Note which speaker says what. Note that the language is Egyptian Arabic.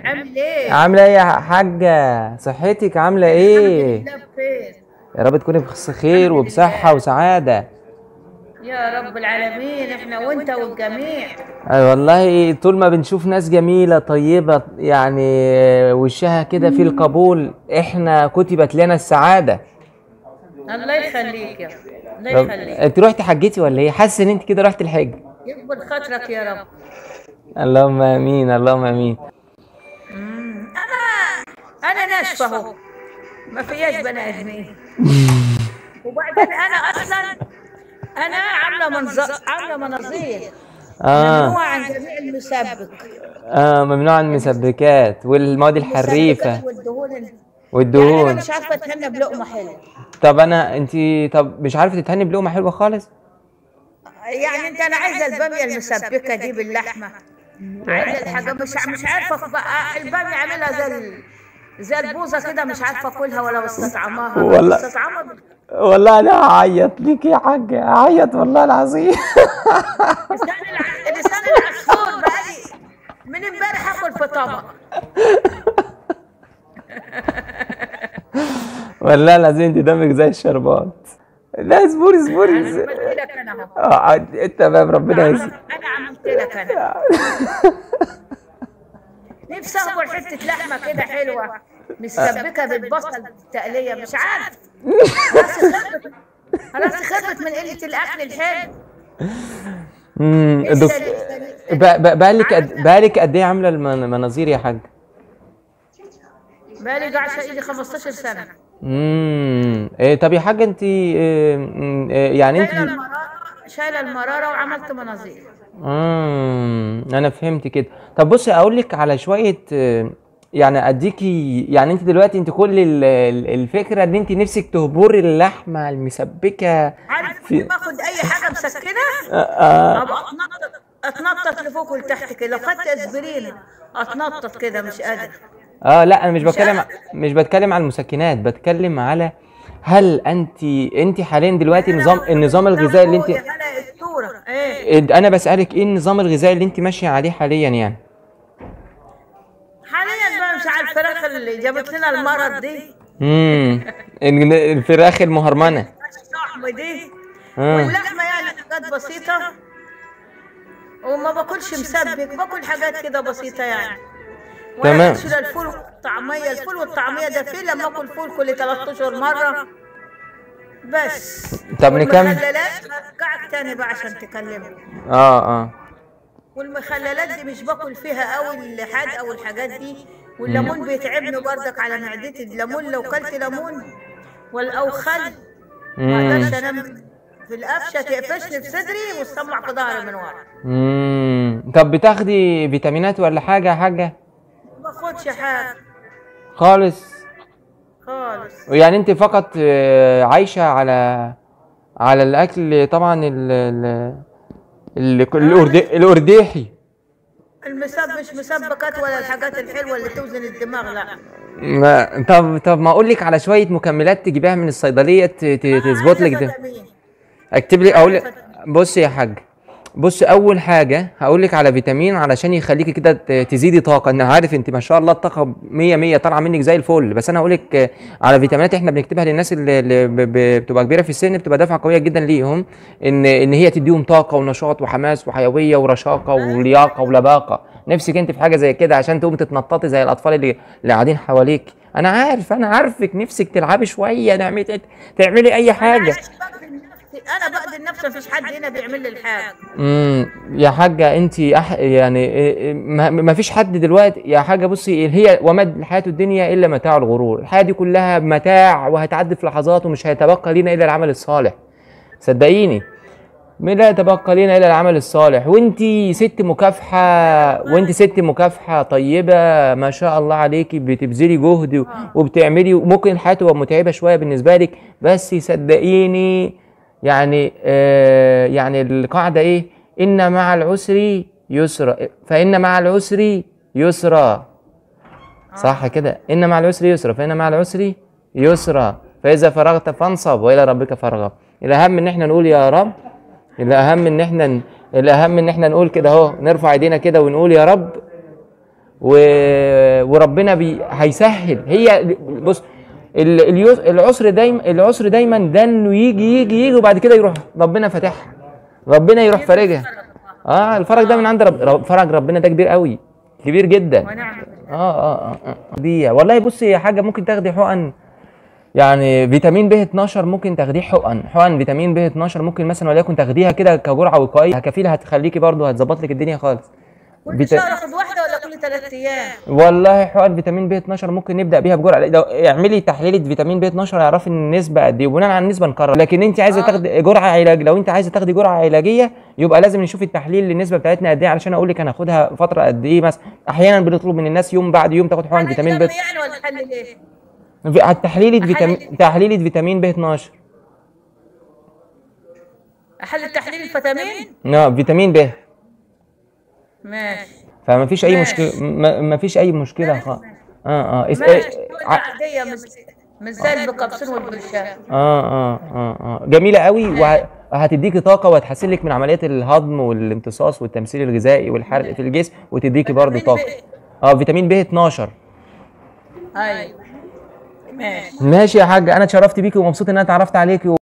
Speaker 1: عامل ايه؟
Speaker 2: عامله ايه يا حاجه صحتك عامله ايه
Speaker 1: الحمد لله بخير
Speaker 2: يا رب تكوني بخير وبصحه وسعاده
Speaker 1: يا رب العالمين احنا وانت والجميع
Speaker 2: أي والله طول ما بنشوف ناس جميله طيبه يعني وشها كده في القبول احنا كتبت لنا السعاده
Speaker 1: الله يخليك يا رب الله
Speaker 2: طب
Speaker 1: يخليك
Speaker 2: انت رحتي حجتي ولا ايه حاسس ان انت كده رحت الحج
Speaker 1: يكبر خاطرك يا رب
Speaker 2: اللهم امين اللهم امين
Speaker 1: انا ناشفه اهو ما فياش بني ادمين وبعدين انا اصلا انا عامله منظر عامله مناظير
Speaker 2: اه
Speaker 1: ممنوع عن جميع المسبك
Speaker 2: اه ممنوع عن المسبكات والمواد الحريفه
Speaker 1: المسبكات والدهون ال- يعني انا
Speaker 2: والدهون
Speaker 1: مش عارفه اتهنى بلقمه حلوه
Speaker 2: طب انا انت طب مش عارفه تتهني بلقمه حلوه خالص
Speaker 1: يعني انت انا عايزه الباميه المسبكه دي باللحمه عايزه الحاجه مش مش عارفه بقى الباميه عاملها زي ال- زي البوظه كده مش عارفه اكلها ولا استطعمها
Speaker 2: والله.
Speaker 1: استطعمها بال-
Speaker 2: والله انا هعيط ليك يا حاج هعيط والله العظيم
Speaker 1: لسان الع- لسان العصفور بقالي من امبارح اكل في طبق
Speaker 2: والله العظيم انت دمك زي الشربات لا اصبري اصبري
Speaker 1: انا عملت لك انا اهو
Speaker 2: اه انت تمام ربنا
Speaker 1: انا
Speaker 2: يسلمك
Speaker 1: أنا عملت لك انا نفسي اكل حته لحمه كده حلوه مسبكه بالبصل التقليه مش عارف راسي خربت راسي خربت من قله الاكل الحلو
Speaker 2: امم
Speaker 1: لسه-
Speaker 2: دك...
Speaker 1: لسه- لسه.
Speaker 2: ب- ب- بقالك قد بقالك قد ايه عامله المناظير يا حاج
Speaker 1: بقالي قاعده ايدي 15 سنه
Speaker 2: امم إيه طب يا حاج انت إيه م- إيه يعني
Speaker 1: شايله
Speaker 2: انت
Speaker 1: المراره شايله المراره وعملت مناظير
Speaker 2: امم انا فهمت كده طب بصي اقول لك على شويه آه، يعني اديكي يعني انت دلوقتي انت كل ال- ال- الفكره ان انت نفسك تهبري اللحمه المسبكه
Speaker 1: عارف
Speaker 2: في-
Speaker 1: باخد اي حاجه مسكنه
Speaker 2: آه آه
Speaker 1: ابقى اتنطط اتنطط لفوق ولتحت كده لو خدت اسبرين اتنطط كده مش قادره
Speaker 2: اه لا انا مش
Speaker 1: مش
Speaker 2: بتكلم
Speaker 1: قادرة.
Speaker 2: مش بتكلم على المسكنات بتكلم على هل انت انت حاليا دلوقتي نظام النظام الغذائي اللي انت
Speaker 1: يا هلا الصوره ايه
Speaker 2: انا بسالك ايه النظام الغذائي اللي انت ماشيه عليه حاليا يعني
Speaker 1: حاليا بقى مش عارف الفراخ اللي جابت لنا المرض دي
Speaker 2: امم الفراخ المهرمنه
Speaker 1: الشحم دي
Speaker 2: آه.
Speaker 1: واللحمه يعني حاجات بسيطه وما باكلش مسبك باكل حاجات كده بسيطه يعني
Speaker 2: تمام.
Speaker 1: ولا باكل الفول والطعميه الفول والطعميه ده فيه لما اكل فول كل ثلاث اشهر مره بس
Speaker 2: طب نكمل.
Speaker 1: والمخللات رجعك تاني بقى عشان تكلمني
Speaker 2: اه اه
Speaker 1: والمخللات دي مش باكل فيها قوي الحاد او الحاجات دي والليمون بيتعبني بردك على معدتي الليمون لو كلت ليمون ولا او خل ما
Speaker 2: مم.
Speaker 1: اقدرش انام في القفشه تقفشني في صدري وتسمع في ظهري من ورا
Speaker 2: امم طب بتاخدي فيتامينات ولا حاجه يا حاجه
Speaker 1: ما باخدش حاجه
Speaker 2: خالص
Speaker 1: خالص
Speaker 2: يعني انت فقط آه، عايشه على على الاكل طبعا ال ال ال- الأردي- الارديحي
Speaker 1: المسب مش مسبكات ولا الحاجات الحلوه اللي توزن الدماغ لا
Speaker 2: ما طب طب ما اقول لك على شويه مكملات تجيبيها من الصيدليه ت- ت- تظبط لك
Speaker 1: عايزة
Speaker 2: ده
Speaker 1: فيتامين.
Speaker 2: اكتب لي اقول لك بص يا حاج بص اول حاجه هقول لك على فيتامين علشان يخليكي كده ت- تزيدي طاقه انا عارف انت ما شاء الله الطاقه 100 100 طالعه منك زي الفل بس انا هقول لك آه، على فيتامينات احنا بنكتبها للناس اللي, اللي ب- ب- بتبقى كبيره في السن بتبقى دفعه قويه جدا ليهم ان ان هي تديهم طاقه ونشاط وحماس وحيويه ورشاقه ولياقه ولباقه نفسك انت في حاجه زي كده عشان تقومي تتنططي زي الاطفال اللي اللي قاعدين حواليك انا عارف انا عارفك نفسك تلعبي شويه نعمتي تعملي اي حاجه
Speaker 1: أنا بقدر نفسي انا بقدر نفسي مفيش حد هنا بيعمل لي الحاجه
Speaker 2: امم يا حاجة انت أح... يعني إيه- ما ما فيش حد دلوقتي يا حاجة بصي هي ومد الحياة الدنيا إلا متاع الغرور الحياة دي كلها متاع وهتعدي في لحظات ومش هيتبقى لينا إلا العمل الصالح صدقيني ما لا يتبقى لينا إلا العمل الصالح وانت ست مكافحة وانت ست مكافحة طيبة ما شاء الله عليكي بتبذلي جهد وبتعملي ممكن الحياة تبقى متعبة شوية بالنسبة لك بس صدقيني يعني آه يعني القاعدة إيه؟ إن مع العسر يسرا فإن مع العسر يسرا صح كده إن مع العسر يسرا فإن مع العسر يسرا فإذا فرغت فانصب وإلى ربك فارغب الأهم إن إحنا نقول يا رب الأهم إن إحنا الأهم إن إحنا نقول كده أهو نرفع إيدينا كده ونقول يا رب و... وربنا بي هيسهل هي بص ال- اليس- العسر دايما العسر دايما ده انه يجي يجي يجي وبعد كده يروح ربنا فاتحها ربنا يروح فارجها اه الفرج ده من عند رب رب- فرج ربنا ده كبير قوي كبير جدا
Speaker 1: ونعم
Speaker 2: اه اه اه, آه. دي والله بصي يا حاجه ممكن تاخدي حقن يعني فيتامين ب 12 ممكن تاخديه حقن حقن فيتامين ب 12 ممكن مثلا وليكن تاخديها كده كجرعه وقائيه كفيله هتخليكي برضو هتظبط لك الدنيا خالص
Speaker 1: كل
Speaker 2: بتا-
Speaker 1: شهر اخد واحده ولا كل ثلاث ايام
Speaker 2: والله حقن فيتامين ب 12 ممكن نبدا بيها بجرعه لو اعملي تحليل فيتامين ب 12 اعرفي النسبه قد ايه وبناء على النسبه نقرر لكن انت عايزه
Speaker 1: آه.
Speaker 2: تاخدي جرعه علاج لو انت عايزه تاخدي جرعه علاجيه يبقى لازم نشوف التحليل للنسبه بتاعتنا قد ايه علشان اقول لك هناخدها فتره قد ايه مثلا احيانا بنطلب من الناس يوم بعد يوم تاخد حقن
Speaker 1: حل
Speaker 2: فيتامين ب
Speaker 1: دم يعني ولا حل ايه؟
Speaker 2: في- على تحليل فيتامين
Speaker 1: أحلل-
Speaker 2: تحليل فيتامين ب 12
Speaker 1: احل تحليل الفيتامين؟
Speaker 2: اه فيتامين ب
Speaker 1: ماشي
Speaker 2: فما فيش اي
Speaker 1: ماشي.
Speaker 2: مشكله ما ما فيش اي مشكله
Speaker 1: ماشي،
Speaker 2: خالص
Speaker 1: ماشي.
Speaker 2: اه اه اس-
Speaker 1: ماشي
Speaker 2: ع-
Speaker 1: عاديه مش مش زي البقبسين والبرشام
Speaker 2: اه اه اه اه جميله قوي وهتديكي طاقه وهتحسن لك من عمليات الهضم والامتصاص والتمثيل الغذائي والحرق في الجسم وتديكي برضه
Speaker 1: فيتامين
Speaker 2: طاقه اه فيتامين ب 12
Speaker 1: ايوه ماشي
Speaker 2: ماشي يا حاج انا اتشرفت بيكي ومبسوط ان انا اتعرفت عليكي